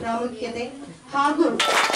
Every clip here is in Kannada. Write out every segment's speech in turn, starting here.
ಪ್ರಾಮುಖ್ಯತೆ ಹಾಗೂ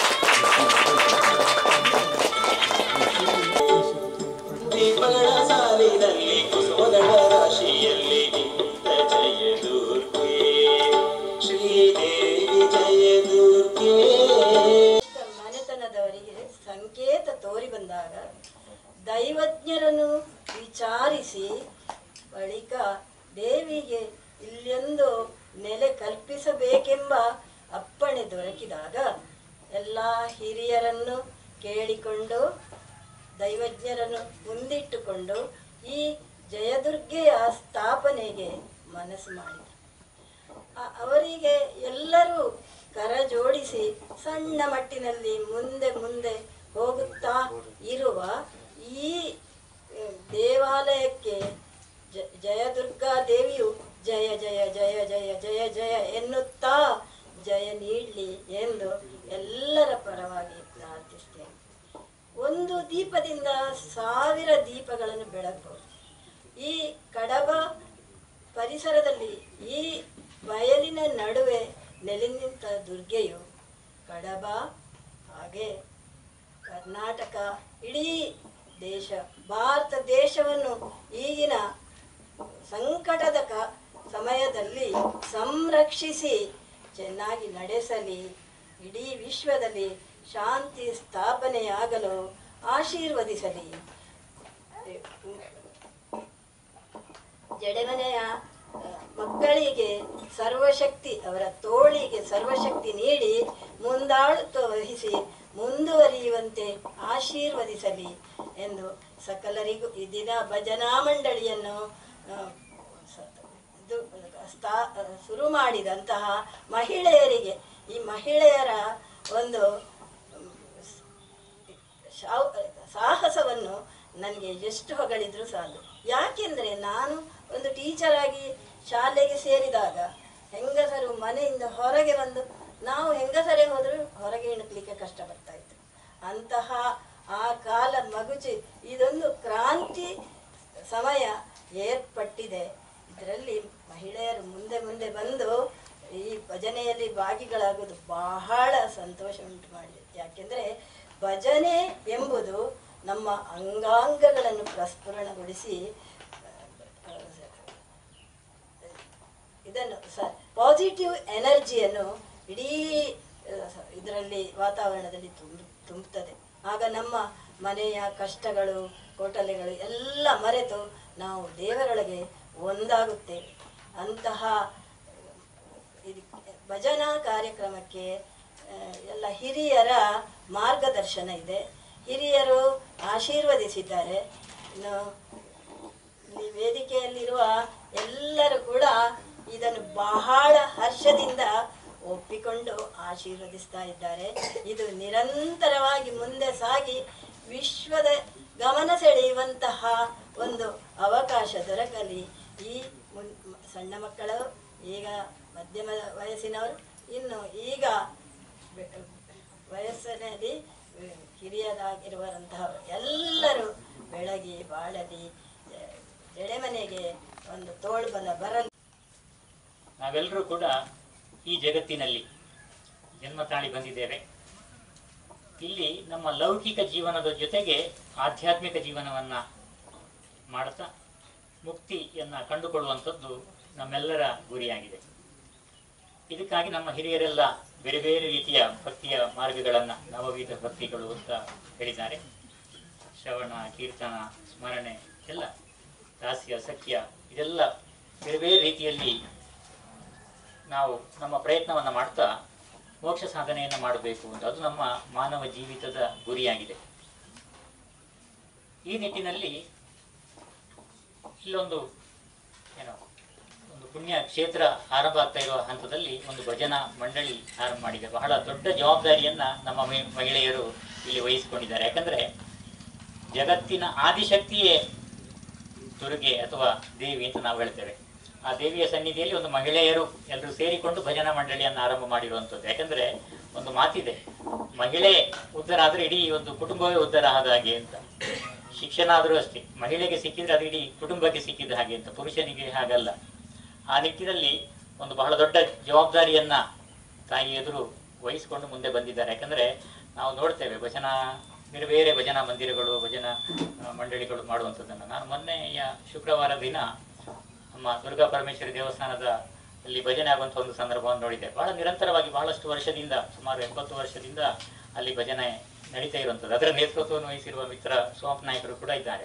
ದೀಪಗಳ ಸಾಲಿನಲ್ಲಿ ಕುಸುಮಗಳ ರಾಶಿಯಲ್ಲಿ ನಿಂತ ಜಯ ದುರ್ಗೆ ಶ್ರೀದೇವಿ ಜಯ ದುರ್ಗೆ ಮನೆತನದವರಿಗೆ ಸಂಕೇತ ತೋರಿ ಬಂದಾಗ ದೈವಜ್ಞರನ್ನು ವಿಚಾರಿಸಿ ಬಳಿಕ ದೇವಿಗೆ ಇಲ್ಲೊಂದು ನೆಲೆ ಕಲ್ಪಿಸಬೇಕೆಂಬ ಅಪ್ಪಣೆ ದೊರಕಿದಾಗ ಎಲ್ಲ ಹಿರಿಯರನ್ನು ಕೇಳಿಕೊಂಡು ದೈವಜ್ಞರನ್ನು ಮುಂದಿಟ್ಟುಕೊಂಡು ಈ ಜಯದುರ್ಗೆಯ ಸ್ಥಾಪನೆಗೆ ಮನಸ್ಸು ಮಾಡಿದರು ಅ- ಅವರಿಗೆ ಎಲ್ಲರೂ ಕರ ಜೋಡಿಸಿ ಸಣ್ಣ ಮಟ್ಟಿನಲ್ಲಿ ಮುಂದೆ ಮುಂದೆ ಹೋಗುತ್ತಾ ಇರುವ ಈ ಆ, ದೇವಾಲಯಕ್ಕೆ ಜ ಜಯದುರ್ಗಾ ದೇವಿಯು ಜಯ ಜಯ ಜಯ ಜಯ ಜಯ ಜಯ ಎನ್ನುತ್ತಾ ಜಯ ನೀಡಲಿ ಎಂದು ಎಲ್ಲರ ಪರವಾಗಿ ಪ್ರಾರ್ಥಿಸ್ತೇನೆ ಒಂದು ದೀಪದಿಂದ ಸಾವಿರ ದೀಪಗಳನ್ನು ಬೆಳಗಬಹುದು ಈ ಕಡಬ ಪರಿಸರದಲ್ಲಿ ಈ ಬಯಲಿನ ನಡುವೆ ನೆಲೆ ನಿಂತ ದುರ್ಗೆಯು ಕಡಬ ಹಾಗೆ ಕರ್ನಾಟಕ ಇಡೀ ದೇಶ ಭಾರತ ದೇಶವನ್ನು ಈಗಿನ ಸಂಕಟದ ಕ ಸಮಯದಲ್ಲಿ ಸಂರಕ್ಷಿಸಿ ಚೆನ್ನಾಗಿ ನಡೆಸಲಿ ಇಡೀ ವಿಶ್ವದಲ್ಲಿ ಶಾಂತಿ ಸ್ಥಾಪನೆಯಾಗಲು ಆಶೀರ್ವದಿಸಲಿ ಜಡೆಮನೆಯ ಆ, ಮಕ್ಕಳಿಗೆ ಸರ್ವಶಕ್ತಿ ಅವರ ತೋಳಿಗೆ ಸರ್ವಶಕ್ತಿ ನೀಡಿ ಮುಂದಾಳುತ್ವ ವಹಿಸಿ ಮುಂದುವರಿಯುವಂತೆ ಆಶೀರ್ವದಿಸಲಿ ಎಂದು ಸಕಲರಿಗೂ ಈ ದಿನ ಭಜನಾ ಮಂಡಳಿಯನ್ನು ಆ, ಸ- ಇದು ಸ್ಥಾ ಶುರು ಮಾಡಿದಂತಹ ಮಹಿಳೆಯರಿಗೆ ಈ ಮಹಿಳೆಯರ ಒಂದು ಮ್, ಶಾವ್- ಸಾಹಸವನ್ನು ನನಗೆ ಎಷ್ಟು ಹೊಗಳಿದ್ರು ಸಾಲು ಯಾಕೆಂದರೆ ನಾನು ಒಂದು ಟೀಚರ್ ಆಗಿ ಶಾಲೆಗೆ ಸೇರಿದಾಗ ಹೆಂಗಸರು ಮನೆಯಿಂದ ಹೊರಗೆ ಬಂದು ನಾವು ಹೆಂಗಸರೇ ಹೋದರೂ ಹೊರಗೆ ಇಣಕ್ಲಿಕ್ಕೆ ಕಷ್ಟ ಬರ್ತಾ ಇತ್ತು ಅಂತಹ ಆ ಕಾಲ ಮಗುಚಿ ಇದೊಂದು ಕ್ರಾಂತಿ ಸಮಯ ಏರ್ಪಟ್ಟಿದೆ ಇದರಲ್ಲಿ ಮಹಿಳೆಯರು ಮುಂದೆ ಮುಂದೆ ಬಂದು ಈ ಭಜನೆಯಲ್ಲಿ ಭಾಗಿಗಳಾಗೋದು ಬಹಳ ಸಂತೋಷ ಉಂಟು ಮಾಡಿದೆ ಯಾಕೆಂದರೆ ಭಜನೆ ಎಂಬುದು ನಮ್ಮ ಅಂಗಾಂಗಗಳನ್ನು ಪ್ರಸ್ಫುರಣಗೊಳಿಸಿ ಆ, ಇದನ್ನು ಸ ಪಾಸಿಟಿವ್ ಎನರ್ಜಿಯನ್ನು ಇಡೀ ಇದರಲ್ಲಿ ವಾತಾವರಣದಲ್ಲಿ ತುಂಬ ತುಂಬುತ್ತದೆ ಆಗ ನಮ್ಮ ಮನೆಯ ಕಷ್ಟಗಳು ಕೋಟಲೆಗಳು ಎಲ್ಲ ಮರೆತು ನಾವು ದೇವರೊಳಗೆ ಒಂದಾಗುತ್ತೇವೆ ಅಂತಹ ಇದು ಭಜನಾ ಕಾರ್ಯಕ್ರಮಕ್ಕೆ ಆ, ಎಲ್ಲ ಹಿರಿಯರ ಮಾರ್ಗದರ್ಶನ ಇದೆ ಹಿರಿಯರು ಆಶೀರ್ವದಿಸಿದ್ದಾರೆ ಇನ್ನು ಈ ವೇದಿಕೆಯಲ್ಲಿರುವ ಎಲ್ಲರೂ ಕೂಡ ಇದನ್ನು ಬಹಳ ಹರ್ಷದಿಂದ ಒಪ್ಪಿಕೊಂಡು ಆಶೀರ್ವದಿಸ್ತಾ ಇದ್ದಾರೆ ಇದು ನಿರಂತರವಾಗಿ ಮುಂದೆ ಸಾಗಿ ವಿಶ್ವದ ಗಮನ ಸೆಳೆಯುವಂತಹ ಒಂದು ಅವಕಾಶ ದೊರಕಲಿ ಈ ಮುನ್ ಸಣ್ಣ ಮಕ್ಕಳು ಈಗ ಮಧ್ಯಮ ವಯಸ್ಸಿನವರು ಇನ್ನು ಈಗ ಬೆ- ವಯಸ್ಸಿನಲ್ಲಿ ಹಿರಿಯರಾಗಿರುವಂತಹ ಎಲ್ಲರೂ ಬೆಳಗಿ ಬಾಳಲಿ ಜ- ಜಡೆಮನೆಗೆ ಒಂದು ತೋಳ್ಬಲ ಬರಲಿ ನಾವೆಲ್ಲರೂ ಕೂಡ ಈ ಜಗತ್ತಿನಲ್ಲಿ ಜನ್ಮ ತಾಳಿ ಬಂದಿದ್ದೇವೆ ಇಲ್ಲಿ ನಮ್ಮ ಲೌಕಿಕ ಜೀವನದ ಜೊತೆಗೆ ಆಧ್ಯಾತ್ಮಿಕ ಜೀವನವನ್ನ ಮಾಡ್ತಾ ಮುಕ್ತಿಯನ್ನ ಕಂಡುಕೊಳ್ಳುವಂಥದ್ದು ನಮ್ಮೆಲ್ಲರ ಗುರಿಯಾಗಿದೆ ಇದಕ್ಕಾಗಿ ನಮ್ಮ ಹಿರಿಯರೆಲ್ಲ ಬೇರೆ ಬೇರೆ ರೀತಿಯ ಭಕ್ತಿಯ ಮಾರ್ಗಗಳನ್ನ ನವವಿಧ ಭಕ್ತಿಗಳು ಅಂತ ಹೇಳಿದ್ದಾರೆ ಶ್ರವಣ ಕೀರ್ತನ ಸ್ಮರಣೆ ಎಲ್ಲ ದಾಸ್ಯ ಸಖ್ಯ ಇದೆಲ್ಲ ಬೇರೆ ಬೇರೆ ರೀತಿಯಲ್ಲಿ ನಾವು ನಮ್ಮ ಪ್ರಯತ್ನವನ್ನು ಮಾಡ್ತಾ ಮೋಕ್ಷ ಸಾಧನೆಯನ್ನು ಮಾಡಬೇಕು ಅಂತ ಅದು ನಮ್ಮ ಮಾನವ ಜೀವಿತದ ಗುರಿಯಾಗಿದೆ ಈ ನಿಟ್ಟಿನಲ್ಲಿ ಇಲ್ಲೊಂದು ಏನೋ ಒಂದು ಪುಣ್ಯ ಕ್ಷೇತ್ರ ಆರಂಭ ಆಗ್ತಾ ಇರುವ ಹಂತದಲ್ಲಿ ಒಂದು ಭಜನಾ ಮಂಡಳಿ ಆರಂಭ ಮಾಡಿದೆ ಬಹಳ ದೊಡ್ಡ ಜವಾಬ್ದಾರಿಯನ್ನ ನಮ್ಮ ಮಹಿ- ಮಹಿಳೆಯರು ಇಲ್ಲಿ ವಹಿಸಿಕೊಂಡಿದ್ದಾರೆ ಯಾಕಂದ್ರೆ ಜಗತ್ತಿನ ಆದಿಶಕ್ತಿಯೇ ದುರ್ಗೆ ಅಥವಾ ದೇವಿ ಅಂತ ನಾವು ಹೇಳ್ತೇವೆ ಆ ದೇವಿಯ ಸನ್ನಿಧಿಯಲ್ಲಿ ಒಂದು ಮಹಿಳೆಯರು ಎಲ್ಲರೂ ಸೇರಿಕೊಂಡು ಭಜನಾ ಮಂಡಳಿಯನ್ನು ಆರಂಭ ಮಾಡಿರುವಂಥದ್ದು ಯಾಕಂದ್ರೆ ಒಂದು ಮಾತಿದೆ ಮಹಿಳೆ ಉದ್ಧಾರ ಆದ್ರೆ ಇಡೀ ಒಂದು ಕುಟುಂಬವೇ ಉದ್ಧಾರ ಆದ ಹಾಗೆ ಅಂತ ಶಿಕ್ಷಣ ಆದರೂ ಅಷ್ಟೇ ಮಹಿಳೆಗೆ ಸಿಕ್ಕಿದ್ರೆ ಅದು ಇಡೀ ಕುಟುಂಬಕ್ಕೆ ಸಿಕ್ಕಿದ ಹಾಗೆ ಅಂತ ಪುರುಷನಿಗೆ ಹಾಗಲ್ಲ ಆ ನಿಟ್ಟಿನಲ್ಲಿ ಒಂದು ಬಹಳ ದೊಡ್ಡ ಜವಾಬ್ದಾರಿಯನ್ನ ತಾಯಿ ಎದುರು ವಹಿಸಿಕೊಂಡು ಮುಂದೆ ಬಂದಿದ್ದಾರೆ ಯಾಕಂದ್ರೆ ನಾವು ನೋಡ್ತೇವೆ ಭಜನಾ ಬೇರೆ ಬೇರೆ ಭಜನಾ ಮಂದಿರಗಳು ಭಜನಾ ಆ, ಮಂಡಳಿಗಳು ಮಾಡುವಂಥದ್ದನ್ನು ನಾನು ಮೊನ್ನೆಯ ಶುಕ್ರವಾರ ದಿನ ನಮ್ಮ ದುರ್ಗಾ ಪರಮೇಶ್ವರಿ ದೇವಸ್ಥಾನದ ಅಲ್ಲಿ ಭಜನೆ ಆಗುವಂಥ ಒಂದು ಸಂದರ್ಭವನ್ನು ನೋಡಿದ್ದೆ ಬಹಳ ನಿರಂತರವಾಗಿ ಬಹಳಷ್ಟು ವರ್ಷದಿಂದ ಸುಮಾರು ಎಂಬತ್ತು ವರ್ಷದಿಂದ ಅಲ್ಲಿ ಭಜನೆ ನಡೀತಾ ಇರುವಂಥದ್ದು ಅದರ ನೇತೃತ್ವವನ್ನು ವಹಿಸಿರುವ ಮಿತ್ರ ಸೋಮಪ್ಪ ನಾಯಕರು ಕೂಡ ಇದ್ದಾರೆ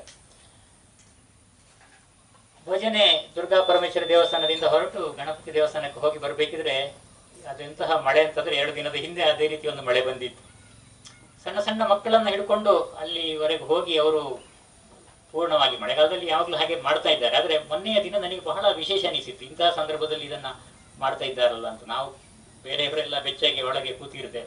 ಭಜನೆ ದುರ್ಗಾ ಪರಮೇಶ್ವರಿ ದೇವಸ್ಥಾನದಿಂದ ಹೊರಟು ಗಣಪತಿ ದೇವಸ್ಥಾನಕ್ಕೆ ಹೋಗಿ ಬರಬೇಕಿದ್ರೆ ಅದೆಂತಹ ಮಳೆ ಅಂತಂದ್ರೆ ಎರಡು ದಿನದ ಹಿಂದೆ ಅದೇ ರೀತಿ ಒಂದು ಮಳೆ ಬಂದಿತ್ತು ಸಣ್ಣ ಸಣ್ಣ ಮಕ್ಕಳನ್ನ ಹಿಡ್ಕೊಂಡು ಅಲ್ಲಿವರೆಗೆ ಹೋಗಿ ಅವರು ಪೂರ್ಣವಾಗಿ ಮಳೆಗಾಲದಲ್ಲಿ ಯಾವಾಗಲೂ ಹಾಗೆ ಮಾಡ್ತಾ ಇದ್ದಾರೆ ಆದ್ರೆ ಮೊನ್ನೆಯ ದಿನ ನನಗೆ ಬಹಳ ವಿಶೇಷ ಅನಿಸಿತ್ತು ಇಂತಹ ಸಂದರ್ಭದಲ್ಲಿ ಇದನ್ನ ಮಾಡ್ತಾ ಇದ್ದಾರಲ್ಲ ಅಂತ ನಾವು ಬೇರೆಯವರೆಲ್ಲ ಬೆಚ್ಚಗೆ ಒಳಗೆ ಕೂತಿರ್ತೇವೆ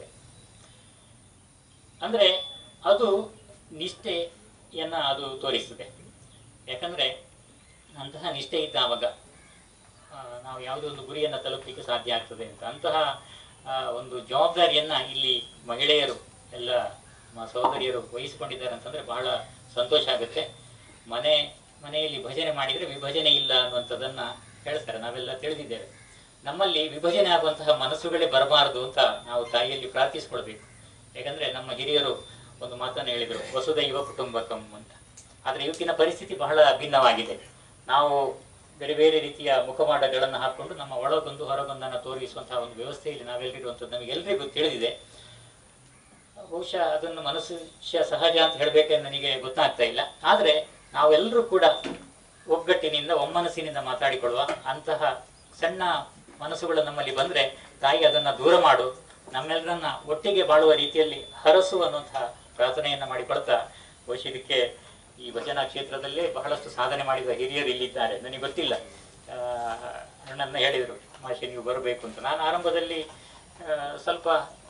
ಅಂದ್ರೆ ಅದು ನಿಷ್ಠೆಯನ್ನ ಅದು ತೋರಿಸ್ತದೆ ಯಾಕಂದ್ರೆ ಅಂತಹ ನಿಷ್ಠೆ ಇದ್ದ ಆವಾಗ ಆ, ನಾವು ಯಾವುದೋ ಒಂದು ಗುರಿಯನ್ನು ತಲುಪಲಿಕ್ಕೆ ಸಾಧ್ಯ ಆಗ್ತದೆ ಅಂತ ಅಂತಹ ಆ, ಒಂದು ಜವಾಬ್ದಾರಿಯನ್ನ ಇಲ್ಲಿ ಮಹಿಳೆಯರು ಎಲ್ಲ ನಮ್ಮ ಸಹೋದರಿಯರು ವಹಿಸಿಕೊಂಡಿದ್ದಾರೆ ಅಂತಂದ್ರೆ ಬಹಳ ಸಂತೋಷ ಆಗುತ್ತೆ ಮನೆ ಮನೆಯಲ್ಲಿ ಭಜನೆ ಮಾಡಿದ್ರೆ ವಿಭಜನೆ ಇಲ್ಲ ಅನ್ನುವಂಥದ್ದನ್ನ ಹೇಳ್ತಾರೆ ನಾವೆಲ್ಲ ತಿಳಿದಿದ್ದೇವೆ ನಮ್ಮಲ್ಲಿ ವಿಭಜನೆ ಆಗುವಂತಹ ಮನಸ್ಸುಗಳೇ ಬರಬಾರದು ಅಂತ ನಾವು ತಾಯಿಯಲ್ಲಿ ಪ್ರಾರ್ಥಿಸ್ಕೊಳ್ಬೇಕು ಯಾಕಂದ್ರೆ ನಮ್ಮ ಹಿರಿಯರು ಒಂದು ಮಾತನ್ನು ಹೇಳಿದರು ವಸುದೈವ ಕುಟುಂಬಕಂ ಅಂತ ಆದ್ರೆ ಇವತ್ತಿನ ಪರಿಸ್ಥಿತಿ ಬಹಳ ಭಿನ್ನವಾಗಿದೆ ನಾವು ಬೇರೆ ಬೇರೆ ರೀತಿಯ ಮುಖಮಾಡಗಳನ್ನು ಹಾಕೊಂಡು ನಮ್ಮ ಒಳಗೊಂದು ಹೊರಗೊಂದನ್ನು ತೋರಿಸುವಂತಹ ಒಂದು ವ್ಯವಸ್ಥೆಯಲ್ಲಿ ನಾವೆಲ್ಲರಿರುವಂಥದ್ದು ನಮಗೆಲ್ಲರಿಗೂ ತಿಳಿದಿದೆ ಬಹುಶಃ ಅದನ್ನು ಮನುಷ್ಯ ಸಹಜ ಅಂತ ಹೇಳಬೇಕೆಂದು ನನಗೆ ಗೊತ್ತಾಗ್ತಾ ಇಲ್ಲ ಆದ್ರೆ ನಾವೆಲ್ಲರೂ ಕೂಡ ಒಗ್ಗಟ್ಟಿನಿಂದ ಒಮ್ಮನಸ್ಸಿನಿಂದ ಮಾತಾಡಿಕೊಳ್ಳುವ ಅಂತಹ ಸಣ್ಣ ಮನಸ್ಸುಗಳು ನಮ್ಮಲ್ಲಿ ಬಂದ್ರೆ ತಾಯಿ ಅದನ್ನ ದೂರ ಮಾಡು ನಮ್ಮೆಲ್ಲರನ್ನ ಒಟ್ಟಿಗೆ ಬಾಳುವ ರೀತಿಯಲ್ಲಿ ಹರಸು ಅನ್ನುವಂತಹ ಪ್ರಾರ್ಥನೆಯನ್ನ ಮಾಡಿಕೊಳ್ತಾ ಬಹುಶಃ ಇದಕ್ಕೆ ಈ ಭಜನಾ ಕ್ಷೇತ್ರದಲ್ಲೇ ಬಹಳಷ್ಟು ಸಾಧನೆ ಮಾಡಿದ ಹಿರಿಯರು ಇಲ್ಲಿದ್ದಾರೆ ನನಗೆ ಗೊತ್ತಿಲ್ಲ ಆ, ಅಣ್ಣನ್ನ ಹೇಳಿದರು ಮಾಷೆ ನೀವು ಬರಬೇಕು ಅಂತ ನಾನು ಆರಂಭದಲ್ಲಿ ಆ, ಸ್ವಲ್ಪ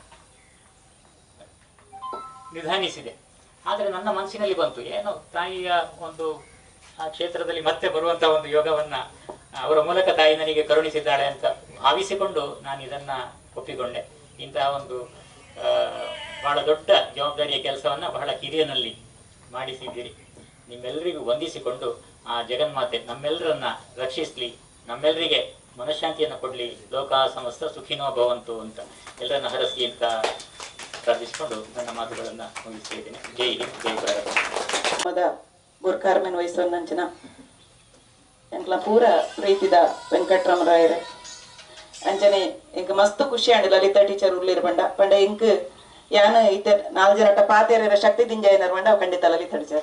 ನಿಧಾನಿಸಿದೆ ಆದರೆ ನನ್ನ ಮನಸ್ಸಿನಲ್ಲಿ ಬಂತು ಏನೋ ತಾಯಿಯ ಒಂದು ಆ ಕ್ಷೇತ್ರದಲ್ಲಿ ಮತ್ತೆ ಬರುವಂತ ಒಂದು ಯೋಗವನ್ನ ಅವರ ಮೂಲಕ ತಾಯಿ ನನಗೆ ಕರುಣಿಸಿದ್ದಾಳೆ ಅಂತ ಭಾವಿಸಿಕೊಂಡು ನಾನು ಇದನ್ನ ಒಪ್ಪಿಕೊಂಡೆ ಇಂತಹ ಒಂದು ಆ, ಬಹಳ ದೊಡ್ಡ ಜವಾಬ್ದಾರಿಯ ಕೆಲಸವನ್ನ ಬಹಳ ಹಿರಿಯನಲ್ಲಿ ಮಾಡಿಸಿದ್ದೀರಿ ನಿಮ್ಮೆಲ್ಲರಿಗೂ ವಂದಿಸಿಕೊಂಡು ಆ ಜಗನ್ಮಾತೆ ನಮ್ಮೆಲ್ಲರನ್ನ ರಕ್ಷಿಸ್ಲಿ ನಮ್ಮೆಲ್ಲರಿಗೆ ಮನಃಶಾಂತಿಯನ್ನು ಕೊಡ್ಲಿ ಲೋಕ ಸಮಸ್ತ ಸುಖಿನೋ ಭವಂತು ಅಂತ ಎಲ್ಲರನ್ನ ಹರಸಿ ಅಂತ ಪ್ರಾರ್ಥಿಸಿಕೊಂಡು ನನ್ನ ಮಾತುಗಳನ್ನ ಮುಗಿಸ್ತಾ ಇದ್ದೇನೆ ಜೈ ಹಿಂದ್ ಜೈ ಭಾರತ್ ಮೊದ ಬುರ್ಕಾರ್ಮೆನ್ ವಯಸ್ಸನ್ನಂಚಿನ ಎಂಕ್ಲ ಪೂರ ಪ್ರೀತಿದ ವೆಂಕಟ್ರಾಮರಾಯರೇ ಅಂಚನೆ ಎಂಕ್ ಮಸ್ತ್ ಖುಷಿ ಆಂಡ್ ಲಲಿತಾ ಟೀಚರ್ ಉರ್ಲಿರ್ ಬಂಡ ಪಂಡ ಎಂಕ್ ಯಾನ್ ಇತ ನಾಲ್ ಜನಟ ಪಾತೇರ ಶಕ್ತಿ ದಿಂಜಾಯನರ್ ಬಂಡ ಅವ್ ಖಂಡಿತ ಲಲಿತಾ ಟೀಚರ್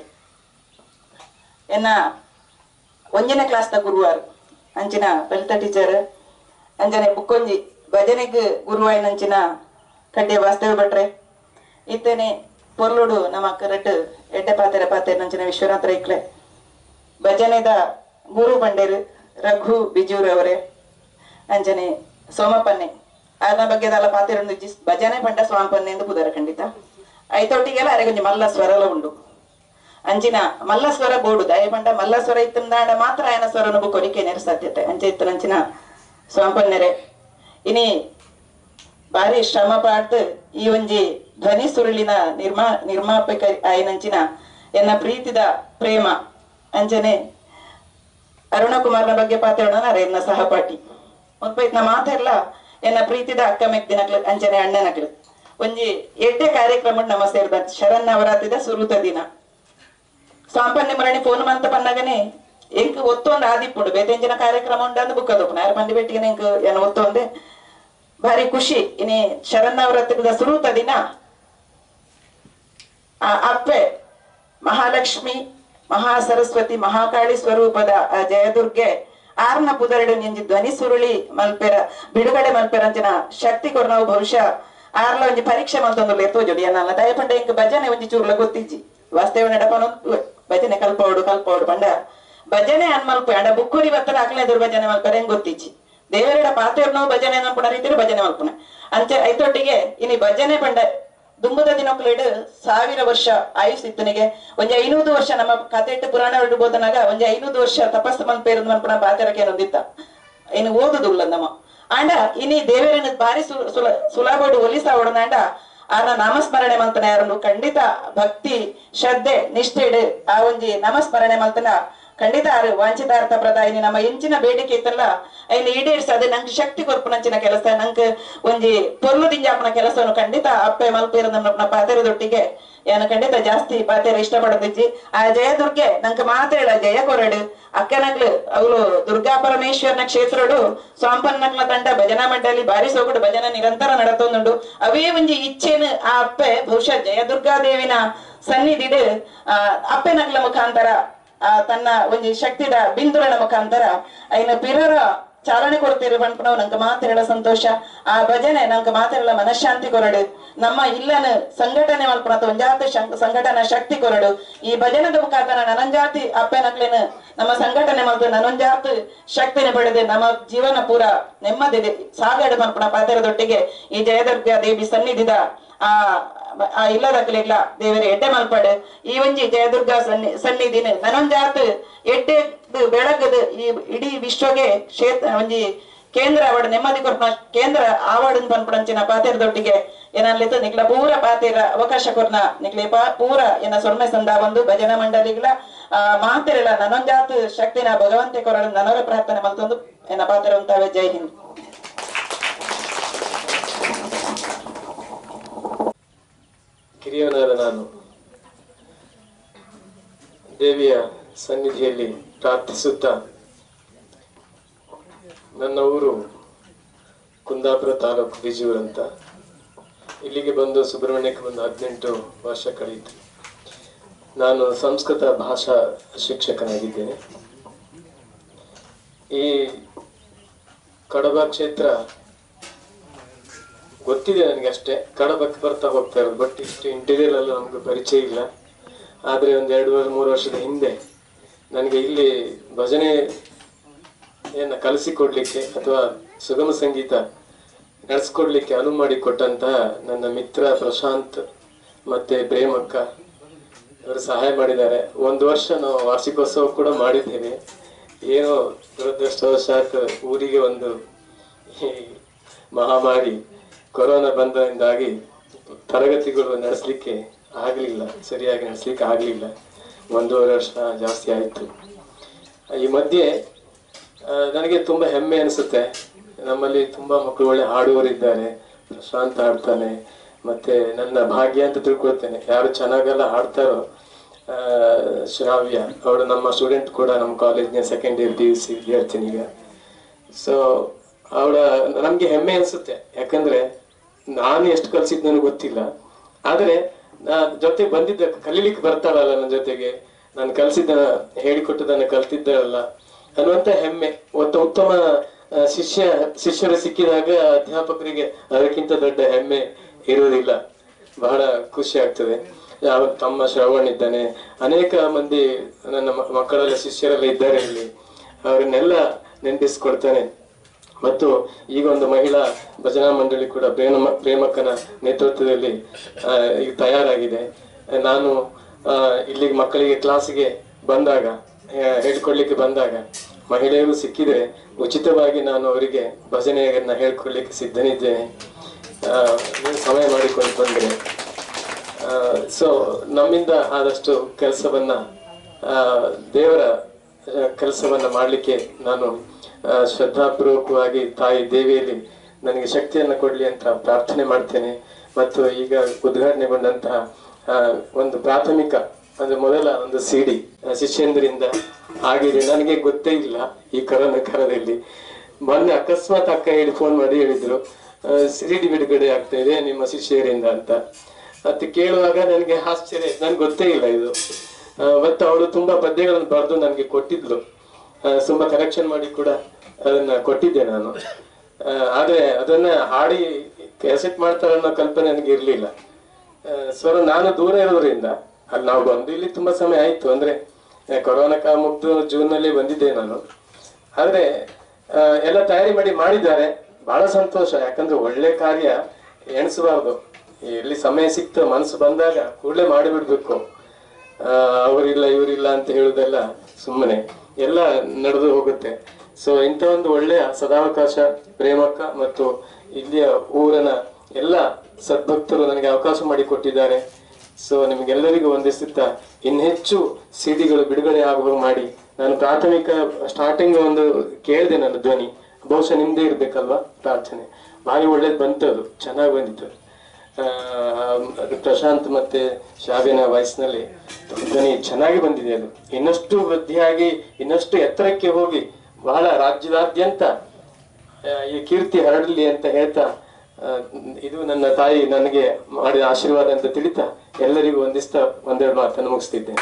ಎನ್ನ ಒಂಜನೇ ಕ್ಲಾಸ್ದ ಗುರುವಾರು ಅಂಚಿನ ಲಲಿತಾ ಟೀಚರ್ ಅಂಜನೆ ಬುಕ್ಕೊಂಜಿ ಭಜನೆಗ್ ಗುರುವಾಯಿನಂಚಿನ ಕಡ್ಡೆ ವಾಸ್ತವ ಭಟ್ರೆ ಇತ್ತೇನೆ ಪೊರ್ಲುಡು ನಮ್ಮ ಕರೆಕ್ಟ್ ಎಡ್ಡೆ ಪಾತೆರೆ ಪಾತೆರೆ ನಂಚಿನ ವಿಶ್ವನಾಥ ಇಕ್ಲೆ ಭಜನೆದ ಗುರು ಬಂಡೇರು ರಘು ಬಿಜೂರ್ ಅವರೇ ಅಂಜನೆ ಸೋಮಪನ್ನೆ ಅದರ ಬಗ್ಗೆ ಎಲ್ಲ ಪಾತೆರೊಂದು ಜಿಸ್ ಭಜನೆ ಪಂಡ ಸೋಮಪನ್ನೆ ಎಂದು ಪುದರ ಖಂಡಿತ ಐತೊಟ್ಟಿಗೆಲ್ಲ ಅರೆಗೊಂಜಿ ಮಲ್ಲ ಸ್ವರಲ ಉಂಡು ಅಂಚಿನ ಮಲ್ಲ ಸ್ವರ ಬೋಡು ದಯ ಪಂಡ ಮಲ್ಲ ಸ್ವರ ಇತ್ತಂದಾಂಡ ಮಾತ್ರ ಆಯನ ಸ್ವರನು ಬುಕ್ಕೊಲಿಕ್ಕೆ ನೆರ ಸಾಧ್ಯತೆ ಅಂಚೆ ಇತ್ತನಂಚಿನ ಸೋಮಪನ್ನೆರೆ ಇನಿ ಭಾರಿ ಶ್ರಮ ಪಾಡ್ದು ಈ ಒಂಜಿ ಧ್ವನಿ ಸುರುಳಿನ ನಿರ್ಮಾ ನಿರ್ಮಾಪಕ ಆಯ್ನಂಚಿನ ಎನ್ನ ಪ್ರೀತಿದ ಪ್ರೇಮ ಅಂಚನೆ ಅರುಣಕುಮಾರ್ನ ಬಗ್ಗೆ ಪಾತಾಡೋಣ ಎನ್ನ ಸಹಪಾಠಿ ಮುನ್ಪೈತ್ನ ಮಾತೆಲ್ಲ ಎನ್ನ ಪ್ರೀತಿದ ಅಕ್ಕ ಮೆಕ್ದಿನಕ್ಲು ಅಂಚನೆ ಅಣ್ಣನಕ್ಲು ಒಂಜಿ ಎಡ್ಡೆ ಕಾರ್ಯಕ್ರಮ ನಮ್ಮ ಸೇರಿದ ಶರನ್ ನವರಾತ್ರಿದ ಸುರುತ ದಿನ ಸಾಂಪನ್ಯ ಮರಣಿ ಫೋನ್ ಮಂತ ಪನ್ನಗನೆ ಎಂಕ್ ಒತ್ತೊಂದು ಆದಿಪ್ಪುಂಡು ಬೇತೆಂಜಿನ ಕಾರ್ಯಕ್ರಮ ಉಂಡು ಬುಕ್ಕ ದೊಪ್ಪನ ಯಾರು ಪಂಡಿ ಬೆಟ್ಟಿಗೆ ಎಂಕ್ ಏನು ಒತ್ತೊಂದೆ ಭಾರಿ ಖುಷಿ ಇನಿ ಶರನ್ನವರಾತ್ರಿದ ಸುರುತ ದಿನ ಆ ಅಪ್ಪೆ ಮಹಾಲಕ್ಷ್ಮಿ ಮಹಾ ಸರಸ್ವತಿ ಮಹಾಕಾಳಿ ಸ್ವರೂಪದ ಆ ಜಯದುರ್ಗೆ ಆರ್ನ ಪುದರಡು ನಿಂಜಿ ಧ್ವನಿ ಸುರುಳಿ ಮಲ್ಪೆರ ಬಿಡುಗಡೆ ಮಲ್ಪೆರ ಅಂಚಿನ ಶಕ್ತಿ ಕೊರ ನಾವು ಬಹುಶಃ ಆರ್ಲ ಒಂಜಿ ಪರೀಕ್ಷೆ ಮಂತೊಂದು ಎತ್ತೋ ಜೋಡಿ ಅನ್ನಲ್ಲ ದಯಪಂಡ ಇಂಕ ಭಜನೆ ಒಂಜಿ ಚೂರ್ಲ ಗೊತ್ತಿಜ್ಜಿ ವಾಸ್ತವ ನಡಪನ ಭಜನೆ ಕಲ್ಪೋಡು ಕಲ್ಪೋಡು ಪಂಡ ಭಜನೆ ಅನ್ ಮಲ್ಪ ಅಂಡ ಬುಕ್ಕೂರಿ ಬತ್ತನ ಅಕ್ಲೆ ಎದುರು ಭಜನೆ ಮಲ್ಪರೆ ಹೆಂಗ್ ಗೊತ್ತಿಜ್ಜಿ ದೇವರಡ ಪಾತೆರ್ನೋ ಭಜನೆ ಮಲ್ಪುನ ರೀತಿಯಲ್ಲಿ ಭಜನೆ ಮಲ್ಪುನ ಅಂಚೆ ಐತೊಟ್ಟಿಗೆ ಇನಿ ಭಜನೆ ಪಂಡ ದುಂಬುದ ದಿನಕ್ಲೇಡ್ ಸಾವಿರ ವರ್ಷ ಆಯುಸ್ ಇತ್ತನಿಗೆ ಒಂಜಿ ಐನೂರು ವರ್ಷ ನಮ್ಮ ಕಥೆಟ್ಟು ಪುರಾಣ ಹಿಡ್ಬೋದನಾಗ ಒಂಜಿ ಐನೂರು ವರ್ಷ ತಪಸ್ಸು ಮನ್ಪೇರು ಮನ್ಪುನ ಪಾತೆರಕ್ಕೆ ಏನೊಂದಿತ್ತ ಇನ್ನು ಓದುದುಲ್ಲ ನಮ್ಮ ಆಂಡ ಇನಿ ದೇವರನ್ನ ಬಾರಿ ಸು- ಸುಲ ಸುಲಭಡು ಒಲಿಸ ಒಡನಾಂಡ ಆನ ನಾಮಸ್ಮರಣೆ ಮಲ್ತನ ಯಾರನ್ನು ಖಂಡಿತ ಭಕ್ತಿ ಶ್ರದ್ಧೆ ನಿಷ್ಠೆಡ್ ಆ ಒಂಜಿ ನಾಮಸ್ಮರಣೆ ಮಲ್ತನ ಖಂಡಿತ ಆರು ವಾಂಛಿತಾರ್ಥ ಪ್ರದಾಯಿನಿ ನಮ್ಮ ಎಂಚಿನ ಬೇಡಿಕೆ ಇತ್ತಲ್ಲ ಐನ ಈಡೇರಿಸಿ ಅದು ನಂಗೆ ಶಕ್ತಿ ಕೊರ್ಪುನಂಚಿನ ಕೆಲಸ ನಂಗೆ ಒಂಜಿ ಪೊರ್ಲು ದಿಂಜಾಪನ ಕೆಲಸವನ್ನು ಖಂಡಿತ ಅಪ್ಪೆ ಮಲ್ಪೇರ ನಮ್ಮ ಪಾತೆರದೊಟ್ಟಿಗೆ ಏನು ಖಂಡಿತ ಜಾಸ್ತಿ ಪಾತೆರ ಇಷ್ಟಪಡದಿಜ್ಜಿ ಆ ಜಯದುರ್ಗೆ ನಂಗೆ ಮಾತೇಳ ಜಯ ಕೊರಡು ಅಕ್ಕನಗ್ಲು ಅವಳು ದುರ್ಗಾ ಪರಮೇಶ್ವರನ ಕ್ಷೇತ್ರಡು ಸ್ವಾಂಪನ್ನಕ್ಲ ತಂಡ ಭಜನಾ ಮಂಡಳಿ ಬಾರಿ ಸೋಗುಡು ಭಜನ ನಿರಂತರ ನಡತೊಂದುಂಡು ಅವೇ ಒಂಜಿ ಇಚ್ಛೆನು ಆ ಅಪ್ಪೆ ಬಹುಶಃ ಜಯದುರ್ಗಾದೇವಿನ ಸನ್ನಿಧಿಡು ಆ ಅಪ್ಪೆನಗ್ಲ ಮುಖಾಂತರ ಆ ತನ್ನ ಒಂಜಿ ಶಕ್ತಿದ ಬಿಂದುರನ ಮುಖಾಂತರ ಐನ ಪಿರರ ಚಾಲನೆ ಕೊಡ್ತೀರಿ ಪಂಪನವ್ ನಂಗೆ ಮಾತಿರಳ ಸಂತೋಷ ಆ ಭಜನೆ ನಂಗೆ ಮಾತಿರಳ ಮನಃಶಾಂತಿ ಕೊರಡು ನಮ್ಮ ಇಲ್ಲನ ಸಂಘಟನೆ ಮಲ್ಪನ ಒಂಜಾತಿ ಶಂ- ಸಂಘಟನಾ ಶಕ್ತಿ ಕೊರಡು ಈ ಭಜನದ ಮುಖಾಂತರ ನನಂಜಾತಿ ಅಪ್ಪೆನಕ್ಲೇನು ನಮ್ಮ ಸಂಘಟನೆ ಮಲ್ತು ನನೊಂಜಾತಿ ಶಕ್ತಿನ ಬೆಳೆದು ನಮ್ಮ ಜೀವನ ಪೂರ ನೆಮ್ಮದಿದೆ ಸಾಗಡು ಮಲ್ಪನ ಪಾತೆರದೊಟ್ಟಿಗೆ ಈ ಜಯದುರ್ಗ ದೇವಿ ಸನ್ನಿಧಿದ ಆ ಆ ಇಲ್ಲದಕ್ಲಿಲ್ಲ ದೇವರ ಎಡ್ಡೆ ಮಲ್ಪಡು ಈ ಒಂಜಿ ಜಯದುರ್ಗ ಸನ್ನಿ ಸನ್ನಿಧಿನ ನನೊಂಜಾತ್ ಎಡ್ಡೆ ಬೆಳಗದು ಈ ಇಡೀ ವಿಶ್ವಗೆ ಕ್ಷೇತ್ರ ಒಂಜಿ ಕೇಂದ್ರ ಅವಡ್ ನೆಮ್ಮದಿ ಕೊರ್ಪ ಕೇಂದ್ರ ಆವಾಡನ್ ಪನ್ಪಡಂಚಿನ ಪಾತೆರದೊಟ್ಟಿಗೆ ಏನಲ್ಲಿತ್ತು ನಿಕ್ಲ ಪೂರ ಪಾತೆರ ಅವಕಾಶ ಕೊರ್ನ ನಿಕ್ಲೆ ಪಾ ಪೂರ ಏನ ಸೊಲ್ಮೆ ಸಂದ ಬಂದು ಭಜನಾ ಮಂಡಳಿಗಳ ಆ ಮಾತೆರಳ ನನೊಂಜಾತ್ ಶಕ್ತಿನ ಭಗವಂತೆ ಕೊರಳು ನನರ ಪ್ರಾರ್ಥನೆ ಮಲ್ತೊಂದು ಏನ ಪಾತೆರ ಉಂತಾವೆ ಜೈ ಹಿಂದ್ ಕಿರಿಯನಾದ ನಾನು ದೇವಿಯ ಸನ್ನಿಧಿಯಲ್ಲಿ ಪ್ರಾರ್ಥಿಸುತ್ತಾ ನನ್ನ ಊರು ಕುಂದಾಪುರ ತಾಲೂಕು ಬಿಜೂರ್ ಅಂತ ಇಲ್ಲಿಗೆ ಬಂದು ಸುಬ್ರಹ್ಮಣ್ಯಕ್ಕೆ ಬಂದು ಹದಿನೆಂಟು ವರ್ಷ ಕಳೆಯಿತು ನಾನು ಸಂಸ್ಕೃತ ಭಾಷಾ ಶಿಕ್ಷಕನಾಗಿದ್ದೇನೆ ಈ ಕಡಬ ಕ್ಷೇತ್ರ ಗೊತ್ತಿದೆ ನನಗೆ ಅಷ್ಟೇ ಕಡಬಕ್ಕೆ ಬರ್ತಾ ಹೋಗ್ತಾ ಇರೋದು ಬಟ್ ಇಷ್ಟು ಇಂಟೀರಿಯರ್ ಎಲ್ಲ ನಮ್ಗೆ ಪರಿಚಯ ಇಲ್ಲ ಆದರೆ ಒಂದು ಎರಡು ವರ್ಷ ಮೂರು ವರ್ಷದ ಹಿಂದೆ ನನಗೆ ಇಲ್ಲಿ ಭಜನೆ ಏನ ಕಲಿಸಿಕೊಡ್ಲಿಕ್ಕೆ ಅಥವಾ ಸುಗಮ ಸಂಗೀತ ನಡೆಸ್ಕೊಡ್ಲಿಕ್ಕೆ ಅನುವು ಮಾಡಿ ಕೊಟ್ಟಂತಹ ನನ್ನ ಮಿತ್ರ ಪ್ರಶಾಂತ್ ಮತ್ತೆ ಪ್ರೇಮಕ್ಕ ಅವರು ಸಹಾಯ ಮಾಡಿದ್ದಾರೆ ಒಂದು ವರ್ಷ ನಾವು ವಾರ್ಷಿಕೋತ್ಸವ ಕೂಡ ಮಾಡಿದ್ದೇವೆ ಏನೋ ದುರದೃಷ್ಟವಶಾತ್ ಊರಿಗೆ ಒಂದು ಈ ಮಹಾಮಾರಿ ಕೊರೋನಾ ಬಂದರಿಂದಾಗಿ ತರಗತಿಗಳು ನಡೆಸಲಿಕ್ಕೆ ಆಗಲಿಲ್ಲ ಸರಿಯಾಗಿ ನಡೆಸಲಿಕ್ಕೆ ಆಗಲಿಲ್ಲ ಒಂದೂವರೆ ವರ್ಷ ಜಾಸ್ತಿ ಆಯಿತು ಈ ಮಧ್ಯೆ ಆ, ನನಗೆ ತುಂಬ ಹೆಮ್ಮೆ ಅನಿಸುತ್ತೆ ನಮ್ಮಲ್ಲಿ ತುಂಬ ಮಕ್ಕಳು ಒಳ್ಳೆ ಹಾಡುವವರಿದ್ದಾರೆ ಪ್ರಶಾಂತ್ ಹಾಡ್ತಾನೆ ಮತ್ತೆ ನನ್ನ ಭಾಗ್ಯ ಅಂತ ತಿಳ್ಕೊಳ್ತೇನೆ ಯಾರು ಚೆನ್ನಾಗೆಲ್ಲ ಹಾಡ್ತಾರೋ ಆ, ಶ್ರಾವ್ಯ ಅವಳು ನಮ್ಮ ಸ್ಟೂಡೆಂಟ್ ಕೂಡ ನಮ್ಮ ಕಾಲೇಜ್ನ second year P U C ವಿದ್ಯಾರ್ಥಿನಿ ಈಗ ಸೊ ಅವಳ ನಮ್ಗೆ ಹೆಮ್ಮೆ ಅನ್ಸುತ್ತೆ ಯಾಕಂದ್ರೆ ನಾನು ಎಷ್ಟು ಕಲ್ಸಿದ್ ನನಗೆ ಗೊತ್ತಿಲ್ಲ ಆದ್ರೆ ನಾ ಜೊತೆ ಬಂದಿದ್ದ ಕಲೀಲಿಕ್ಕೆ ಬರ್ತಾಳಲ್ಲ ನನ್ನ ಜೊತೆಗೆ ನಾನು ಕಲ್ಸಿದ್ದ ಹೇಳಿಕೊಟ್ಟದನ್ನ ಕಲ್ತಿದ್ದಾಳಲ್ಲ ಅನ್ನುವಂತ ಹೆಮ್ಮೆ ಒತ್ತ ಉತ್ತಮ ಆ, ಶಿಷ್ಯ ಶಿಷ್ಯರು ಸಿಕ್ಕಿದಾಗ ಅಧ್ಯಾಪಕರಿಗೆ ಅದಕ್ಕಿಂತ ದೊಡ್ಡ ಹೆಮ್ಮೆ ಇರುವುದಿಲ್ಲ ಬಹಳ ಖುಷಿ ಆಗ್ತದೆ ಯಾವ ತಮ್ಮ ಶ್ರವಣ್ ಇದ್ದಾನೆ ಅನೇಕ ಮಂದಿ ನನ್ನ ಮ- ಮಕ್ಕಳೆಲ್ಲ ಶಿಷ್ಯರೆಲ್ಲ ಇದ್ದಾರೆ ಇಲ್ಲಿ ಅವರನ್ನೆಲ್ಲ ನೆನಪಿಸ್ಕೊಡ್ತಾನೆ ಮತ್ತು ಈಗ ಒಂದು ಮಹಿಳಾ ಭಜನಾ ಮಂಡಳಿ ಕೂಡ ಪ್ರೇಮ ಪ್ರೇಮಕ್ಕನ ನೇತೃತ್ವದಲ್ಲಿ ಆ, ಈಗ ತಯಾರಾಗಿದೆ ನಾನು ಆ, ಇಲ್ಲಿಗೆ ಮಕ್ಕಳಿಗೆ ಕ್ಲಾಸಿಗೆ ಬಂದಾಗ ಆ, ಹೇಳ್ಕೊಡ್ಲಿಕ್ಕೆ ಬಂದಾಗ ಮಹಿಳೆಯರು ಸಿಕ್ಕಿದ್ರೆ ಉಚಿತವಾಗಿ ನಾನು ಅವರಿಗೆ ಭಜನೆಯನ್ನ ಹೇಳ್ಕೊಡ್ಲಿಕ್ಕೆ ಸಿದ್ಧನಿದ್ದೇನೆ ಆ, ನೀವು ಸಮಯ ಮಾಡಿಕೊಂಡು ಬಂದ್ರೆ ಸೊ ನಮ್ಮಿಂದ ಆದಷ್ಟು ಕೆಲಸವನ್ನ ದೇವರ ಕೆಲಸವನ್ನ ಮಾಡಲಿಕ್ಕೆ ನಾನು ಆ, ಶ್ರದ್ಧಾಪೂರ್ವಕವಾಗಿ ತಾಯಿ ದೇವಿಯಲ್ಲಿ ನನಗೆ ಶಕ್ತಿಯನ್ನು ಕೊಡ್ಲಿ ಅಂತ ಪ್ರಾರ್ಥನೆ ಮಾಡ್ತೇನೆ ಮತ್ತು ಈಗ ಉದ್ಘಾಟನೆಗೊಂಡಂತಹ ಆ, ಒಂದು ಪ್ರಾಥಮಿಕ ಅಂದ್ರೆ ಮೊದಲ ಒಂದು ಸಿಡಿ ಶಿಷ್ಯಂದ್ರಿಂದ ಆಗಿದೆ ನನಗೆ ಗೊತ್ತೇ ಇಲ್ಲ ಈ ಕರೋನಾ ಕಾಲದಲ್ಲಿ ಮೊನ್ನೆ ಅಕಸ್ಮಾತ್ ಅಕ್ಕ ಹೇಳಿ ಫೋನ್ ಮಾಡಿ ಹೇಳಿದ್ರು ಸಿಡಿ ಬಿಡುಗಡೆ ಆಗ್ತಾ ಇದೆ ನಿಮ್ಮ ಶಿಷ್ಯರಿಂದ ಅಂತ ಮತ್ತೆ ಕೇಳುವಾಗ ನನಗೆ ಆಶ್ಚರ್ಯ ನನ್ಗೆ ಗೊತ್ತೇ ಇಲ್ಲ ಇದು ಆ, ಮತ್ತೆ ಅವಳು ತುಂಬಾ ಪದ್ಯಗಳನ್ನು ಬರೆದು ನನಗೆ ಕೊಟ್ಟಿದ್ಲು ಆ, ತುಂಬಾ ಕರೆಕ್ಷನ್ ಮಾಡಿ ಕೂಡ ಅದನ್ನ ಕೊಟ್ಟಿದ್ದೆ ನಾನು ಆ, ಆದ್ರೆ ಅದನ್ನ ಹಾಡಿ ಕ್ಯಾಸೆಟ್ ಮಾಡ್ತಾರೆ ಅನ್ನೋ ಕಲ್ಪನೆ ನನಗೆ ಇರ್ಲಿಲ್ಲ ಸೊ ನಾನು ದೂರ ಇರೋದ್ರಿಂದ ಅಲ್ಲಿ ನಾವು ಬಂದು ಇಲ್ಲಿ ತುಂಬಾ ಸಮಯ ಆಯ್ತು ಅಂದ್ರೆ ಆ, ಕೊರೋನಾ ಕಾ ಮುಗ್ದು ಜೂನ್ ನಲ್ಲಿ ಬಂದಿದ್ದೆ ನಾನು ಆದ್ರೆ ಆ, ಎಲ್ಲ ತಯಾರಿ ಮಾಡಿ ಮಾಡಿದ್ದಾರೆ ಬಹಳ ಸಂತೋಷ ಯಾಕಂದ್ರೆ ಒಳ್ಳೆ ಕಾರ್ಯ ಎಣಿಸಬಾರ್ದು ಎಲ್ಲಿ ಸಮಯ ಸಿಕ್ತು ಮನಸ್ಸು ಬಂದಾಗ ಕೂಡಲೇ ಮಾಡಿಬಿಡ್ಬೇಕು ಆ, ಅವರಿಲ್ಲ ಇವರಿಲ್ಲ ಅಂತ ಹೇಳುದೆಲ್ಲ ಸುಮ್ಮನೆ ಎಲ್ಲ ನಡೆದು ಹೋಗುತ್ತೆ ಸೊ ಇಂಥ ಒಂದು ಒಳ್ಳೆಯ ಸದಾವಕಾಶ ಪ್ರೇಮಕ್ಕ ಮತ್ತು ಇಲ್ಲಿಯ ಊರನ ಎಲ್ಲ ಸದ್ಭಕ್ತರು ನನಗೆ ಅವಕಾಶ ಮಾಡಿಕೊಟ್ಟಿದ್ದಾರೆ ಸೊ ನಿಮಗೆಲ್ಲರಿಗೂ ವಂದಿಸುತ್ತಾ ಇನ್ನೆಚ್ಚು ಸಿಡಿಗಳು ಬಿಡುಗಡೆ ಆಗುವ ಮಾಡಿ ನಾನು ಪ್ರಾಥಮಿಕ ಸ್ಟಾರ್ಟಿಂಗ್ ಒಂದು ಕೇಳಿದೆ ನನ್ನ ಧ್ವನಿ ಬಹುಶಃ ನಿಮ್ದೇ ಇರ್ಬೇಕಲ್ವಾ ಪ್ರಾರ್ಥನೆ ಭಾರಿ ಒಳ್ಳೇದು ಬಂತದು ಚೆನ್ನಾಗಿ ಬಂದಿತ್ತು ಆ, ಅದು ಪ್ರಶಾಂತ್ ಮತ್ತೆ ಶಾಬಿನ ವಯಸ್ಸಿನಲ್ಲಿ ಧ್ವನಿ ಚೆನ್ನಾಗಿ ಬಂದಿದೆ ಅದು ಇನ್ನಷ್ಟು ವೃದ್ಧಿಯಾಗಿ ಇನ್ನಷ್ಟು ಎತ್ತರಕ್ಕೆ ಹೋಗಿ ಬಹಳ ರಾಜ್ಯದಾದ್ಯಂತ ಆ, ಈ ಕೀರ್ತಿ ಹರಡಲಿ ಅಂತ ಹೇಳ್ತಾ ಆ, ಇದು ನನ್ನ ತಾಯಿ ನನಗೆ ಮಾಡಿದ ಆಶೀರ್ವಾದ ಅಂತ ತಿಳಿತಾ ಎಲ್ಲರಿಗೂ ಒಂದಿಸ್ತಾ ಒಂದೆರಡು ಮಾತನ್ನು ಮುಗಿಸ್ತಿದ್ದೇನೆ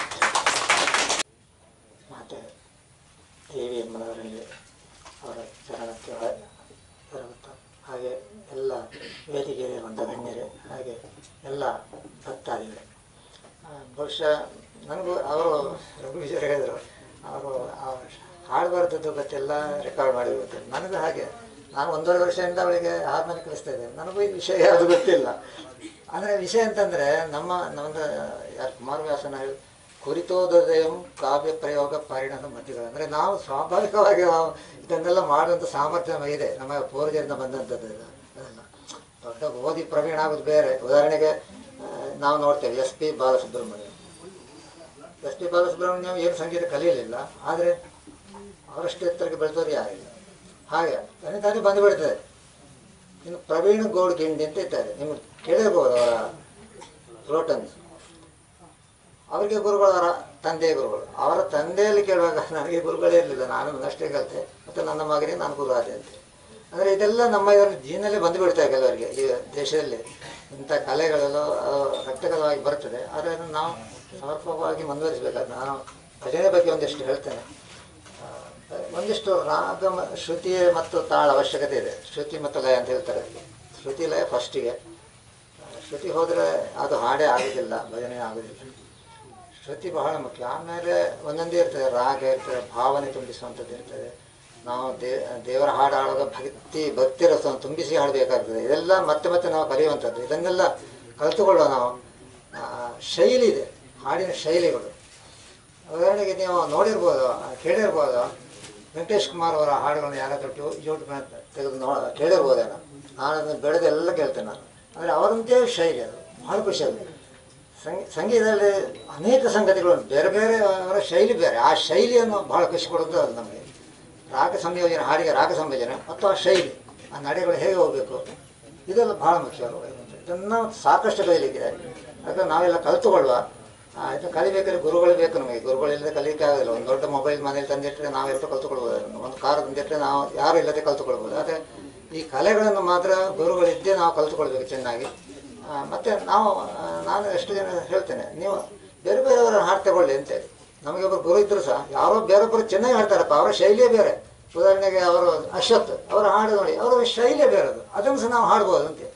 ಮತ್ತು ದೇವಿ ಅಮ್ಮನವರಲ್ಲಿ ಅವರ ಚರಣಕ್ಕೆ ವ- ಎರಗುತ್ತಾ ಹಾಗೆ ಎಲ್ಲ ವೇದಿಕೆಯಲ್ಲಿರುವಂಥ ಗಣ್ಯರೇ ಹಾಗೆ ಎಲ್ಲ ಭಕ್ತಾದಿಗಳೇ ಆ, ಬಹುಶಃ ನನಗೂ ಅವರು ರಘು ವಿಜಯರು ಹೇಳಿದರು ಅವರು ಹಾಡು ಬರೆದದ್ದು ಗೊತ್ತಿಲ್ಲ ರೆಕಾರ್ಡ್ ಮಾಡಿ ಗೊತ್ತಿಲ್ಲ ನನಗೂ ಹಾಗೆ ನಾನು ಒಂದೂವರೆ ವರ್ಷದಿಂದ ಅವಳಿಗೆ ಹಾರ್ಮೋನಿ ಕಲಿಸ್ತಾ ಇದ್ದೆ ನನಗೂ ಈ ವಿಷಯ ಯಾವುದು ಗೊತ್ತಿಲ್ಲ ಅಂದರೆ ವಿಷಯ ಅಂತಂದರೆ ನಮ್ಮ ನಮ್ಮದು ಯಾರು ಕುಮಾರವ್ಯಾಸನ ಹೇಳಿ ಕುರಿತೋದಯಂ ಕಾವ್ಯ ಪ್ರಯೋಗ ಪರಿಣಾಮ ಮಧ್ಯಗಳು ಅಂದರೆ ನಾವು ಸ್ವಾಭಾವಿಕವಾಗಿ ನಾವು ಇದನ್ನೆಲ್ಲ ಮಾಡುವಂಥ ಸಾಮರ್ಥ್ಯ ಇದೆ ನಮ್ಮ ಪೂರ್ವಜರಿಂದ ಬಂದಂಥದ್ದು ಇದು ಅದೆಲ್ಲ ದೊಡ್ಡ ಓದಿ ಪ್ರವೀಣ ಆಗೋದು ಬೇರೆ ಉದಾಹರಣೆಗೆ ಆ, ನಾವು ನೋಡ್ತೇವೆ S P Balasubrahmanya S P Balasubrahmanya ಏನು ಸಂಗೀತ ಕಲಿಯಲಿಲ್ಲ ಆದರೆ ಅವರಷ್ಟು ಎತ್ತರಕ್ಕೆ ಬೆಳೆದವರು ಯಾರಿಲ್ಲ ಹಾಗೆ ತಾನೇ ತಾನೇ ಬಂದು ಬಿಡ್ತದೆ ಇನ್ನು ಪ್ರವೀಣ್ ಗೌಡ್ ಗಿಂಡಿ ಅಂತ ಇದ್ದಾರೆ ನಿಮ್ಗೆ ಕೇಳಿರ್ಬೋದು ಅವರ ರೋಟನ್ ಅವರಿಗೆ ಗುರುಗಳು ಅವರ ತಂದೆಯ ಗುರುಗಳು ಅವರ ತಂದೆಯಲ್ಲಿ ಕೇಳುವಾಗ ನನಗೆ ಗುರುಗಳೇ ಇರಲಿಲ್ಲ ನಾನು ಅಷ್ಟೇ ಕಲಿತೆ ಮತ್ತು ನನ್ನ ಮಗನಿಗೆ ನಾನು ಗುರು ಆದೆ ಅಂತ ಅಂದರೆ ಇದೆಲ್ಲ ನಮ್ಮ ಇದರಲ್ಲಿ ಜೀನಲ್ಲಿ ಬಂದು ಬಿಡ್ತವೆ ಕೆಲವರಿಗೆ ಈ ದೇಶದಲ್ಲಿ ಇಂಥ ಕಲೆಗಳೆಲ್ಲ ಆ, ರಕ್ತಗತವಾಗಿ ಬರ್ತದೆ ಆದರೆ ಅದನ್ನು ನಾವು ಸಮರ್ಪಕವಾಗಿ ಮುಂದುವರಿಸಬೇಕಾದ ನಾನು ಭಜನೆ ಬಗ್ಗೆ ಒಂದಿಷ್ಟು ಹೇಳ್ತೇನೆ ಆ, ಒಂದಿಷ್ಟು ರಾಗ ಮ- ಶ್ರುತಿ ಮತ್ತು ತಾಳ ಅವಶ್ಯಕತೆ ಇದೆ ಶ್ರುತಿ ಮತ್ತು ಲಯ ಅಂತ ಹೇಳ್ತಾರೆ ಶ್ರುತಿ ಲಯ ಫಸ್ಟಿಗೆ ಶ್ರುತಿ ಹೋದರೆ ಅದು ಹಾಡೇ ಆಗೋದಿಲ್ಲ ಭಜನೆ ಆಗೋದಿಲ್ಲ ಶ್ರುತಿ ಬಹಳ ಮುಖ್ಯ ಆಮೇಲೆ ಒಂದೊಂದೇ ಇರ್ತದೆ ರಾಗ ಇರ್ತದೆ ಭಾವನೆ ತುಂಬಿಸುವಂಥದ್ದು ಇರ್ತದೆ ನಾವು ದೇ ದೇವರ ಹಾಡು ಹಾಡುವಾಗ ಭಕ್ತಿ ಭಕ್ತಿ ರಸವನ್ನು ತುಂಬಿಸಿ ಹಾಡಬೇಕಾಗ್ತದೆ ಇದೆಲ್ಲ ಮತ್ತೆ ಮತ್ತೆ ನಾವು ಕಲಿಯುವಂಥದ್ದು ಇದನ್ನೆಲ್ಲ ಕಲಿತುಕೊಳ್ಳುವ ನಾವು ಆ, ಶೈಲಿ ಇದೆ ಹಾಡಿನ ಶೈಲಿಗಳು ಉದಾಹರಣೆಗೆ ನೀವು ನೋಡಿರ್ಬೋದು ಕೇಳಿರ್ಬೋದು ವೆಂಕಟೇಶ್ ಕುಮಾರ್ ಅವರ ಹಾಡುಗಳನ್ನು ಯಾರಾದರೂ ಯೂಟ್ಯೂಬ್ ತೆಗೆದು ನೋ ಕೇಳಿರ್ಬೋದೇನೋ ನಾನು ಅದನ್ನು ಬೆಳೆದು ಎಲ್ಲ ಕೇಳ್ತೇನೆ ನಾನು ಅಂದರೆ ಅವರಂತೆ ಶೈಲಿ ಅದು ಭಾಳ ಖುಷಿ ಆಗುತ್ತೆ ಸಂಗೀ ಸಂಗೀತದಲ್ಲಿ ಅನೇಕ ಸಂಗತಿಗಳು ಉಂಟು. ಬೇರೆ ಬೇರೆ ಅವರ ಶೈಲಿ ಬೇರೆ ಆ ಶೈಲಿಯನ್ನು ಭಾಳ ಖುಷಿ ಕೊಡೋದು ಅದು ನಮಗೆ ರಾಗ ಸಂಯೋಜನೆ ಹಾಡಿಗೆ ರಾಗ ಸಂಯೋಜನೆ ಮತ್ತು ಆ ಶೈಲಿ ಆ ನಡೆಗಳು ಹೇಗೆ ಹೋಗಬೇಕು ಇದೆಲ್ಲ ಭಾಳ ಮುಖ್ಯ ಇದನ್ನು ಸಾಕಷ್ಟು ಕಲಿಲಿಕ್ಕಿದೆ ಅದಕ್ಕೆ ನಾವೆಲ್ಲ ಕಲಿತುಕೊಳ್ಳುವ ಆ, ಇದು ಕಲಿಬೇಕಾದ್ರೆ ಗುರುಗಳು ಬೇಕು ನಮಗೆ ಗುರುಗಳಿಲ್ಲದೆ ಕಲಿಲಿಕ್ಕೆ ಆಗೋದಿಲ್ಲ ಒಂದು ದೊಡ್ಡ ಮೊಬೈಲ್ ಮನೇಲಿ ತಂದಿಟ್ಟರೆ ನಾವೆಲ್ಲರೂ ಕಲ್ತುಕೊಳ್ಬೋದು ಅದನ್ನು. ಒಂದು ಕಾರ್ ತಂದಿಟ್ಟರೆ ನಾವು ಯಾರು ಇಲ್ಲದೆ ಕಲ್ತುಕೊಳ್ಬೋದು ಆದರೆ ಈ ಕಲೆಗಳನ್ನು ಮಾತ್ರ ಗುರುಗಳಿದ್ದೇ ನಾವು ಕಲ್ತುಕೊಳ್ಬೇಕು ಚೆನ್ನಾಗಿ ಆ, ಮತ್ತೆ ನಾವು ಆ, ನಾನು ಎಷ್ಟು ಜನ ಹೇಳ್ತೇನೆ ನೀವು ಬೇರೆ ಬೇರೆಯವರ ಹಾಡು ತಗೊಳ್ಳಿ ಅಂತೇಳಿ ನಮಗೆ ಒಬ್ಬರು ಗುರು ಇದ್ರು ಸಹ ಯಾರೋ ಬೇರೊಬ್ಬರು ಚೆನ್ನಾಗಿ ಹಾಡ್ತಾರಪ್ಪ ಅವರ ಶೈಲಿಯೇ ಬೇರೆ ಉದಾಹರಣೆಗೆ ಅವರು ಅಶ್ವಥ್ ಅವರ ಹಾಡು ನೋಡಿ ಅವರ ಶೈಲಿಯೇ ಬೇರೆ ಅದು ಅದನ್ನು ಸಹ ನಾವು ಹಾಡ್ಬೋದು ಅಂತ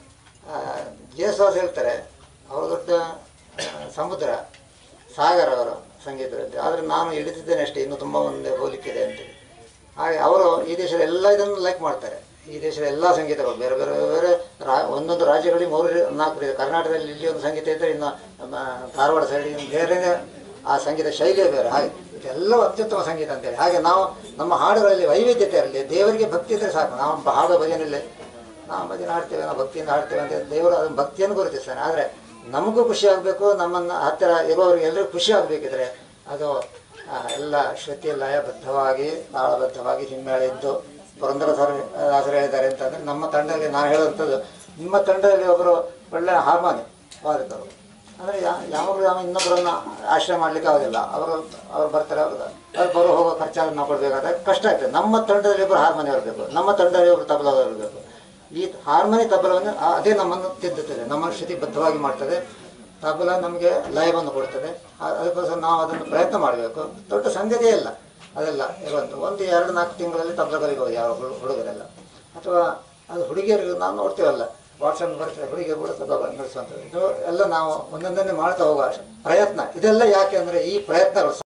ಜೇಸ್ವಾಸ್ ಹೇಳ್ತಾರೆ ಅವರು ದೊಡ್ಡ ಆ, ಸಮುದ್ರ ಸಾಗರ ಅವರು ಸಂಗೀತದಲ್ಲಿ ಆದರೆ ನಾನು ಇಳಿದಿದ್ದೇನೆ ಅಷ್ಟೇ ಇನ್ನೂ ತುಂಬ ಮುಂದೆ ಹೋಲಿಕ್ಕಿದೆ ಅಂತೇಳಿ ಹಾಗೆ ಅವರು ಈ ದೇಶದ ಎಲ್ಲ ಇದನ್ನು ಲೈಕ್ ಮಾಡ್ತಾರೆ ಈ ದೇಶದ ಎಲ್ಲ ಸಂಗೀತಗಳು ಬೇರೆ ಬೇರೆ ಬೇರೆ ರಾ ಒಂದೊಂದು ರಾಜ್ಯಗಳಿಗೆ ಮೂರು ನಾಲ್ಕು ಇದೆ ಕರ್ನಾಟಕದಲ್ಲಿ ಇಲ್ಲಿ ಒಂದು ಸಂಗೀತ ಇದ್ದರೆ ಇನ್ನು ನಮ್ಮ ಧಾರವಾಡ ಸೈಡ್ ಬೇರೆ ಆ ಸಂಗೀತ ಶೈಲಿಯೇ ಬೇರೆ ಹಾಗೆ ಇದೆಲ್ಲ ಅತ್ಯುತ್ತಮ ಸಂಗೀತ ಅಂತೇಳಿ ಹಾಗೆ ನಾವು ನಮ್ಮ ಹಾಡುಗಳಲ್ಲಿ ವೈವಿಧ್ಯತೆ ಇರಲಿ ದೇವರಿಗೆ ಭಕ್ತಿ ಇದ್ದರೆ ಸಾಕು ನಾವು ಹಾಡೋ ಭಜನೆಯಲ್ಲಿ ನಾವು ಭಜನೆ ಹಾಡ್ತೇವೆ ನಾವು ಭಕ್ತಿಯಿಂದ ಹಾಡ್ತೇವೆ ಅಂತ ದೇವರು ಅದನ್ನು ಭಕ್ತಿಯನ್ನು ಗುರುತಿಸ್ತಾನೆ ಆದರೆ ನಮಗೂ ಖುಷಿ ಆಗಬೇಕು ನಮ್ಮನ್ನು ಹತ್ತಿರ ಇರುವವರಿಗೆ ಎಲ್ಲರಿಗೂ ಖುಷಿ ಆಗಬೇಕಿದ್ರೆ ಅದು ಆ, ಎಲ್ಲ ಶ್ರುತಿ ಲಯಬದ್ಧವಾಗಿ ತಾಳಬದ್ಧವಾಗಿ ಹಿಮ್ಮೇಳ ಇದ್ದು ಪುರಂದರದಾಸರು ದಾಸರು ಹೇಳಿದ್ದಾರೆ ಅಂತಂದರೆ ನಮ್ಮ ತಂಡದಲ್ಲಿ ನಾನು ಹೇಳುವಂಥದ್ದು ನಿಮ್ಮ ತಂಡದಲ್ಲಿ ಒಬ್ಬರು ಒಳ್ಳೆಯ ಹಾರ್ಮೋನಿ ವಾದಕರು ಅಂದರೆ ಯಾವಾಗಲೂ ನಾವು ಇನ್ನೊಬ್ಬರನ್ನ ಆಶ್ರಯ ಮಾಡಲಿಕ್ಕೆ ಆಗೋದಿಲ್ಲ ಅವರು ಅವ್ರು ಬರ್ತಾರೆ ಅವ್ರು ಅವ್ರು ಬರೋ ಹೋಗೋ ಖರ್ಚಾಗಿ ನಾವು ಕೊಡಬೇಕಾದ್ರೆ ಕಷ್ಟ ಆಗ್ತದೆ ನಮ್ಮ ತಂಡದಲ್ಲಿ ಒಬ್ಬರು ಹಾರ್ಮೋನಿ ಇರಬೇಕು ನಮ್ಮ ತಂಡದಲ್ಲಿ ಒಬ್ಬರು ತಬಲವರು ಇರಬೇಕು ಈ ಹಾರ್ಮೋನಿ ತಬಲವನ್ನು ಆ- ಅದೇ ನಮ್ಮನ್ನು ತಿದ್ದುತ್ತದೆ ನಮ್ಮನ್ನು ಶ್ರುತಿಬದ್ಧವಾಗಿ ಮಾಡ್ತದೆ ತಬಲ ನಮಗೆ ಲಯವನ್ನು ಕೊಡ್ತದೆ ಆ- ಅದಕ್ಕೋಸ್ಕರ ನಾವು ಅದನ್ನು ಪ್ರಯತ್ನ ಮಾಡಬೇಕು ದೊಡ್ಡ ಸಂಗತಿಯೇ ಇಲ್ಲ ಅದೆಲ್ಲ ಇರುವಂಥ ಒಂದು ಎರಡು ನಾಲ್ಕು ತಿಂಗಳಲ್ಲಿ ತಬಲ ಕಲಿಬೋದು ಯಾವ ಹುಡು- ಹುಡುಗರೆಲ್ಲ ಅಥವಾ ಅದು ಹುಡುಗಿಯರಿಗೆ ನಾವು ನೋಡ್ತೀವಲ್ಲ ವಾಟ್ಸಪ್ ಬರ್ತದೆ ಹುಡುಗಿಯರು ಕೂಡ ತಬಲ ನಡೆಸುವಂಥದ್ದು ಇದು ಎಲ್ಲ ನಾವು ಒಂದೊಂದನ್ನೇ ಮಾಡ್ತಾ ಹೋಗುವ ಪ್ರಯತ್ನ ಇದೆಲ್ಲ ಯಾಕೆ ಅಂದರೆ ಈ ಪ್ರಯತ್ನಗಳು